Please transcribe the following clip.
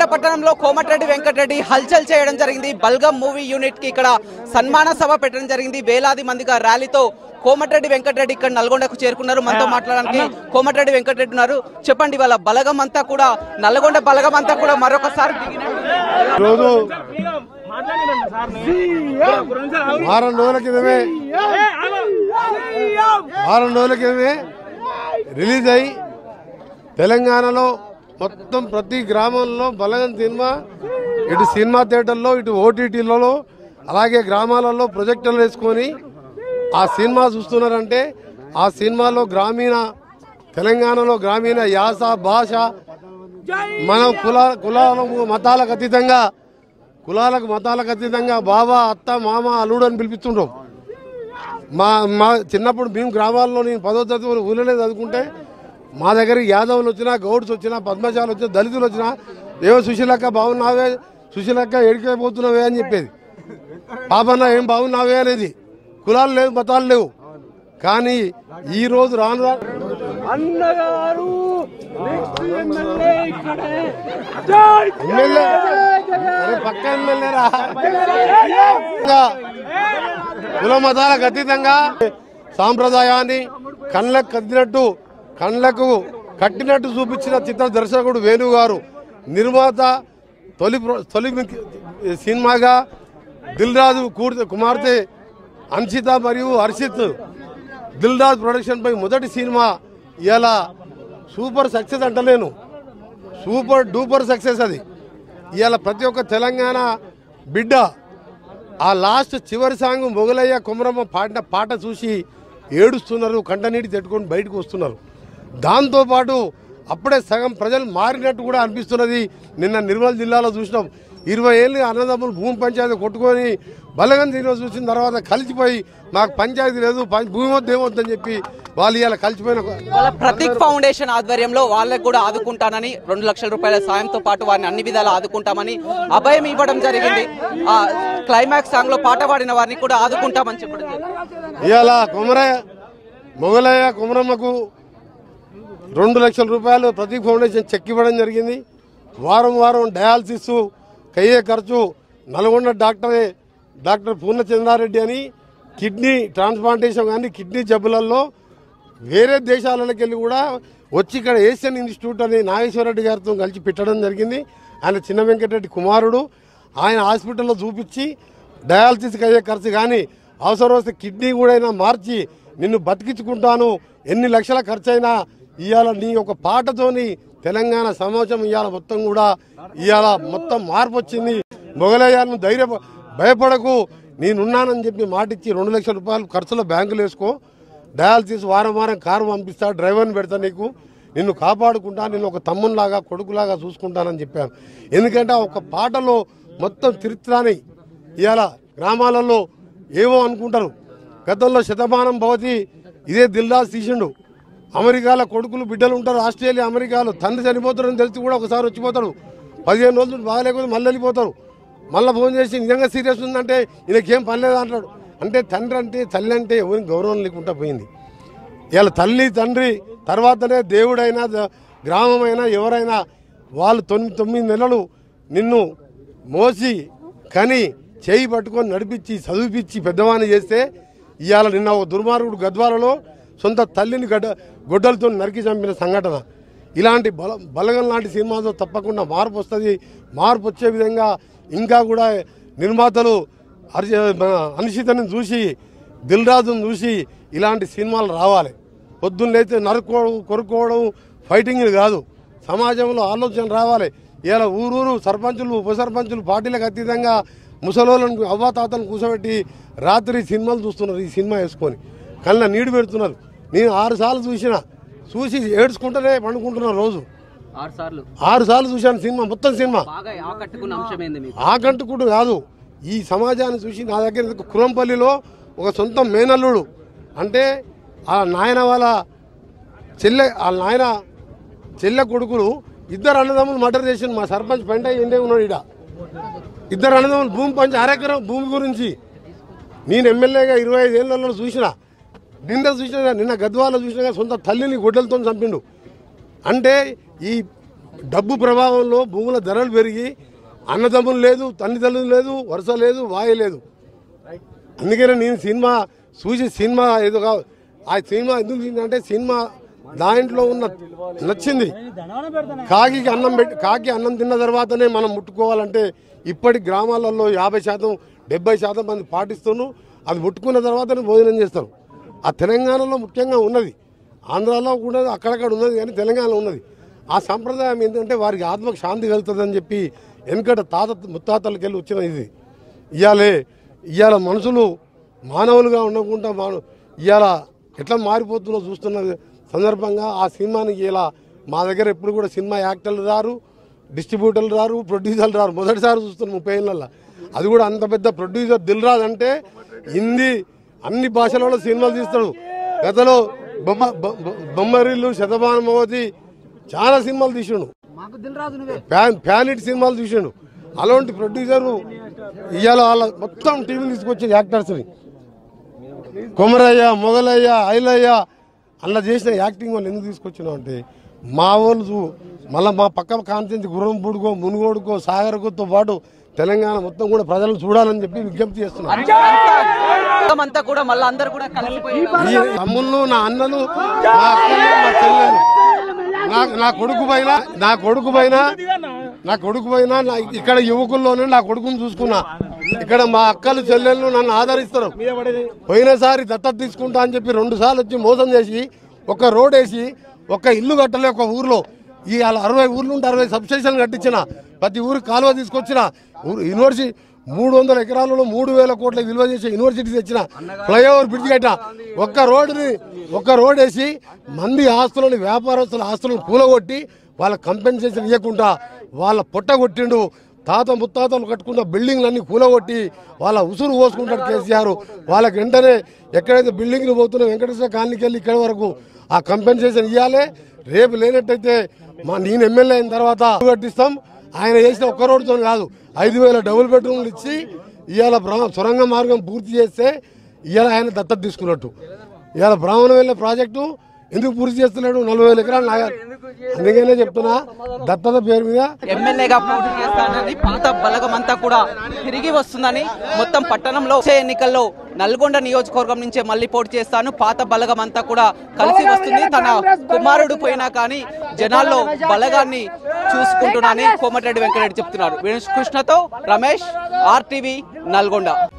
పట్టణంలో కోమటిరెడ్డి వెంకటరెడ్డి హల్చల్ చేయడం జరిగింది బల్గం మూవీ యూనిట్ కి ఇక్కడ సన్మాన సభ పెట్టడం జరిగింది వేలాది మందిగా ర్యాలీతో కోమటిరెడ్డి వెంకటరెడ్డి ఇక్కడ నల్గొండకు చేరుకున్నారు మనతో మాట్లాడడానికి కోమటిరెడ్డి వెంకటరెడ్డి ఉన్నారు చెప్పండి వాళ్ళ బలగం అంతా కూడా నల్గొండ బలగం అంతా కూడా మరొకసారి దిగినట్టు రోజు వారం రోజుల క్రితమే వారం రోజుల క్రితమే రిలీజ్ అయి తెలంగాణలో మొత్తం ప్రతి గ్రామంలో బలగం సినిమా ఇటు సినిమా థియేటర్లో ఇటు ఓటీటీలలో అలాగే గ్రామాలలో ప్రొజెక్టర్లు వేసుకొని ఆ సినిమా చూస్తున్నారంటే ఆ సినిమాలో గ్రామీణ తెలంగాణలో గ్రామీణ యాస భాష మనం కుల కులాలకు మతాలకు అతీతంగా కులాలకు మతాలకు అతీతంగా బాబా అత్త మామ అల్లుడు అని పిలిపిస్తుంటాం మా మా చిన్నప్పుడు మేము గ్రామాల్లో నేను పదో తరగతి ఊళ్ళోనే చదువుకుంటే మా దగ్గర యాదవులు వచ్చినా గౌడ్స్ వచ్చినా పద్మశాలు వచ్చినా దళితులు వచ్చినా ఏవో సుశీలక్క బాగున్నావే సుశీలక్క ఎడికైపోతున్నావే అని చెప్పేది పాపన్న ఏం బాగున్నావే అనేది కులాలు లేవు మతాలు లేవు కానీ ఈ రోజు రాను రాను అన్నగారు నెక్స్ట్ ఎమ్మెల్యే ఇక్కడే ఎమ్మెల్యే అరే పక్క ఎమ్మెల్యేరా ఇంకా కుల మతాలకు అతీతంగా సాంప్రదాయాన్ని కళ్ళకు కద్దినట్టు కళ్ళకు కట్టినట్టు చూపించిన చిత్ర దర్శకుడు వేణు గారు నిర్మాత తొలి ప్ర- తొలి మి- సినిమాగా దిల్ రాజు కూర్త- కుమార్తె అంశిత మరియు హర్షిత్ దిల్ రాజు ప్రొడక్షన్ పై మొదటి సినిమా ఇలా సూపర్ సక్సెస్ అంటలేను సూపర్ డూపర్ సక్సెస్ అది ఇవాళ ప్రతి ఒక్క తెలంగాణ బిడ్డ ఆ లాస్ట్ చివరి సాంగ్ మొగలయ్య కుమరమ్మ పాడిన పాట చూసి ఏడుస్తున్నారు కంటనీటి తట్టుకొని బయటకు వస్తున్నారు దాంతోపాటు అప్పుడే సగం ప్రజలు మారినట్టు కూడా అనిపిస్తున్నది నిన్న నిర్మల్ జిల్లాలో చూసినాం ఇరవై ఏళ్ళు అన్నదమ్ములు భూమి పంచాయతీ కొట్టుకొని బలగం తిరిగి చూసిన తర్వాత కలిసిపోయి మాకు పంచాయతీ లేదు పం- భూమి వద్ద ఏమొద్దని చెప్పి వాళ్ళు ఇవాళ కలిసిపోయిన వాళ్ళ ప్రతీక్ ఫౌండేషన్ ఆధ్వర్యంలో వాళ్ళకు కూడా ఆదుకుంటానని రెండు లక్షల రూపాయల సాయంతో పాటు వారిని అన్ని విధాలు ఆదుకుంటామని అభయం ఇవ్వడం జరిగింది ఆ క్లైమాక్స్ సాంగ్ లో పాట పాడిన వారిని కూడా ఆదుకుంటామని చెప్పడం జరిగింది ఇవాళ కుమరయ్య మొగలయ్య కుమరమ్మకు రెండు లక్షల రూపాయలు ప్రతీక్ ఫౌండేషన్ చెక్ ఇవ్వడం జరిగింది వారం వారం డయాలసిస్ కయ్యే ఖర్చు నల్గొండ డాక్టరే డాక్టర్ పూర్ణచంద్రారెడ్డి అని కిడ్నీ ట్రాన్స్ప్లాంటేషన్ కానీ కిడ్నీ జబ్బులలో వేరే దేశాలకు వెళ్ళి కూడా వచ్చి ఇక్కడ ఏషియన్ ఇన్స్టిట్యూట్ అని నాగేశ్వరరెడ్డి గారితో కలిసి పెట్టడం జరిగింది ఆయన చిన్న వెంకటరెడ్డి కుమారుడు ఆయన హాస్పిటల్లో చూపించి డయాలసిస్కి అయ్యే ఖర్చు కానీ అవసరం వస్తే కిడ్నీ కూడా అయినా మార్చి నిన్ను బతికించుకుంటాను ఎన్ని లక్షల ఖర్చు అయినా ఇవాళ నీ ఒక పాటతోని తెలంగాణ సమాజం ఇవాళ మొత్తం కూడా ఇవాళ మొత్తం మార్పు వచ్చింది మొగలయ్యాను ధైర్య భయపడకు నేనున్నానని చెప్పి మాటిచ్చి రెండు లక్షల రూపాయలు ఖర్చులో బ్యాంకులు వేసుకో డయాలసిస్ వారం వారం కారు పంపిస్తా డ్రైవర్ని పెడతా నీకు నిన్ను కాపాడుకుంటా నేను ఒక తమ్మునిలాగా కొడుకులాగా చూసుకుంటానని చెప్పాను ఎందుకంటే ఆ ఒక పాటలో మొత్తం తిరుత్రాని ఇవాళ గ్రామాలలో ఏవో అనుకుంటారు గతంలో శతమానం భవతి ఇదే దిల్దాస్ తీసిండు అమెరికాలో కొడుకులు బిడ్డలు ఉంటారు ఆస్ట్రేలియా అమెరికాలో తండ్రి చనిపోతారని తెలిసి కూడా ఒకసారి వచ్చిపోతారు పదిహేను రోజులు బాగాలేకపోతే మళ్ళీ వెళ్ళిపోతారు మళ్ళీ ఫోన్ చేసి నిజంగా సీరియస్ ఉందంటే ఈయనకేం పని లేదు అంటాడు అంటే తండ్రి అంటే తల్లి అంటే ఎవరికి గౌరవం లేకుండా పోయింది ఇలా తల్లి తండ్రి తర్వాతనే దేవుడైనా ద- గ్రామమైనా ఎవరైనా వాళ్ళు తొమ్మిది తొమ్మిది నెలలు నిన్ను మోసి కని చేయి పట్టుకొని నడిపించి చదివిపించి పెద్దవాణి చేస్తే ఇవాళ నిన్న ఒక దుర్మార్గుడు గద్వాలలో సొంత తల్లిని గడ్డ గొడ్డలతో నరికి చంపిన సంఘటన ఇలాంటి బల బలగం లాంటి సినిమాతో తప్పకుండా మార్పు వస్తుంది మార్పు వచ్చే విధంగా ఇంకా కూడా నిర్మాతలు హర్ష మన అనిషితని చూసి దిల్ రాజును చూసి ఇలాంటి సినిమాలు రావాలి పొద్దున్న లేతే నరుకోవడం కొరుకోవడం ఫైటింగ్ కాదు సమాజంలో ఆలోచన రావాలి ఇలా ఊరూరు సర్పంచులు ఉప సర్పంచులు పార్టీలకు అతీతంగా ముసలోళ్ళను అవ్వాతాతలను కూర్చోబెట్టి రాత్రి సినిమాలు చూస్తున్నారు ఈ సినిమా వేసుకొని కళ్ళ నీడు పెడుతున్నారు నేను ఆరు సార్లు చూసిన చూసి ఏడ్చుకుంటూనే పండుకుంటున్నాను రోజు ఆరు సార్లు ఆరు సార్లు చూశాను సినిమా మొత్తం సినిమా బాగా ఆకట్టుకున్న అంశం ఏంది మీకు ఆకంటుకుడు కాదు ఈ సమాజాన్ని చూసి నా దగ్గర ఇందుకు కురంపల్లిలో ఒక సొంత మేనల్లుడు అంటే ఆ నాయన వాళ్ళ చెల్లె ఆ నాయన చెల్లె కొడుకులు ఇద్దరు అన్నదమ్ములు మర్డర్ చేసిండు మా సర్పంచ్ పెంట ఎండే ఉన్నాడు ఇడ ఇద్దరు అన్నదమ్ములు భూమి పంచి అరెకరం భూమి గురించి నేను ఎమ్మెల్యేగా ఇరవై ఐదు ఏళ్ళలో చూసిన నిన్న చూసిన నిన్న గద్వాలో చూసిన సొంత తల్లిని గొడ్డలతో చంపిండు అంటే ఈ డబ్బు ప్రభావంలో భూముల ధరలు పెరిగి అన్నదమ్ములు లేదు తల్లిదండ్రులు లేదు వరుస లేదు వాయి లేదు అందుకనే నేను సినిమా చూసి సినిమా ఏదో కా- ఆ సినిమా ఎందుకు చూసిందంటే సినిమా దాంట్లో ఉన్న నచ్చింది కాకి అన్నం పెట్టి కాకి అన్నం తిన్న తర్వాతనే మనం ముట్టుకోవాలంటే ఇప్పటి గ్రామాలలో యాభై శాతం డెబ్బై శాతం మంది పాటిస్తున్నారు అది ముట్టుకున్న తర్వాతనే భోజనం చేస్తారు ఆ తెలంగాణలో ముఖ్యంగా ఉన్నది ఆంధ్రాలో కూడా అక్కడక్కడ ఉన్నది కానీ తెలంగాణలో ఉన్నది ఆ సంప్రదాయం ఏంటంటే వారికి ఆత్మకు శాంతి కలుగుతుందని చెప్పి వెనకట తాత ముత్తాతలకి వెళ్ళి వచ్చిన ఇది ఇవాళే ఇవాళ మనుషులు మానవులుగా ఉండకుండా మాను ఇవాళ ఎట్లా మారిపోతుందో చూస్తున్న సందర్భంగా ఆ సినిమాని ఇలా మా దగ్గర ఎప్పుడు కూడా సినిమా యాక్టర్లు రారు డిస్ట్రిబ్యూటర్లు రారు ప్రొడ్యూసర్లు రారు మొదటిసారి చూస్తున్నాం ముప్పై ఏళ్ళల్లో అది కూడా అంత పెద్ద ప్రొడ్యూసర్ దిల్ రాజ్ అంటే హిందీ అన్ని భాషలలో సినిమాలు తీస్తాడు గతలో బొమ్మ బొ- బొ- బొమ్మరిల్లు శతమానం అవతి చాలా సినిమాలు తీసిండు ఫ్యాన్ ఫ్యాన్ హిట్ సినిమాలు చూసిండు అలాంటి ప్రొడ్యూసర్ ఇవాళ వాళ్ళ మొత్తం టీవీని తీసుకొచ్చి యాక్టర్స్ని కొమరయ్య మొగలయ్య ఐలయ్య అలా చేసిన యాక్టింగ్ వాళ్ళు ఎందుకు తీసుకొచ్చినావు అంటే మా వాళ్ళు చూ- మళ్ళా మా పక్క కాన్సెన్స్ గుర్రం పూడుకో మునుగోడుకో సాగర్కోతో పాటు తెలంగాణ మొత్తం కూడా ప్రజలను చూడాలని చెప్పి విజ్ఞప్తి చేస్తున్నారు అంతా కూడా మళ్ళీ అందరు కూడా కలిసిపోయి ఈ తమ్ముళ్ళు నా అన్నలు నా అక్కలు నా చెల్లెలు నా నా కొడుకు పైన నా కొడుకు పైన నా కొడుకు పైన నా ఇక్కడ యువకుల్లోనే నా కొడుకుని చూసుకున్నా ఇక్కడ మా అక్కలు చెల్లెళ్ళు నన్ను ఆదరిస్తారు పోయినసారి దత్తత తీసుకుంటా అని చెప్పి రెండు సార్లు వచ్చి మోసం చేసి ఒక రోడ్ వేసి ఒక ఇల్లు కట్టలే ఒక ఊర్లో ఈ అలా అరవై ఊర్లు ఉంటే అరవై సబ్స్టేషన్ కట్టించిన ప్రతి ఊరికి కాలువ తీసుకొచ్చిన ఊరు- యూనివర్సిటీ మూడు వందల ఎకరాలలో మూడు వేల కోట్ల విలువ చేసే యూనివర్సిటీ తెచ్చిన ఫ్లైఓవర్ బ్రిడ్జ్ కట్టిన ఒక్క రోడ్డుని ఒక్క రోడ్ వేసి మంది ఆస్తులని వ్యాపారస్తుల ఆస్తులను కూలగొట్టి వాళ్ళ కంపెన్సేషన్ ఇవ్వకుండా వాళ్ళ పొట్ట కొట్టిండు తాత ముత్తాతలు కట్టుకున్న బిల్డింగ్లన్నీ కూలగొట్టి వాళ్ళ ఉసురు పోసుకుంటాడు కేసీఆర్ వాళ్ళకి వెంటనే ఎక్కడైతే బిల్డింగ్లు పోతున్నా వెంకటేశ్వర కాలనీకి వెళ్ళి ఇక్కడి వరకు ఆ కంపెన్సేషన్ ఇవ్వాలి రేపు లేనట్టయితే మా నేను ఎమ్మెల్యే అయిన తర్వాత కట్టిస్తాం ఆయన చేసిన ఒక్క రోడ్డుతో కాదు ఐదు వేల డబుల్ బెడ్రూమ్లు ఇచ్చి ఇవాళ బ్రహ్మ సొరంగ మార్గం పూర్తి చేస్తే ఇవాళ ఆయన దత్తత తీసుకున్నట్టు ఇవాళ బ్రాహ్మణం వెళ్ళే ప్రాజెక్టు ఎందుకు పూర్తి చేస్తున్నాడు నలభై వేల ఎకరాలు నాగారు అందుకనే చెప్తున్నా దత్తత పేరు మీద ఎమ్మెల్యేగా పోటీ చేస్తానని పాత బలగం అంతా కూడా తిరిగి వస్తుందని మొత్తం పట్టణంలో వచ్చే ఎన్నికల్లో నల్గొండ నియోజకవర్గం నుంచే మళ్ళీ పోటీ చేస్తాను పాత బలగం అంతా కూడా కలిసి వస్తుంది తన కుమారుడు పోయినా కానీ జనాల్లో బలగాన్ని చూసుకుంటున్నానని కోమటిరెడ్డి వెంకటరెడ్డి చెప్తున్నారు వేణు కృష్ణతో రమేష్ ఆర్టీవీ నల్గొండ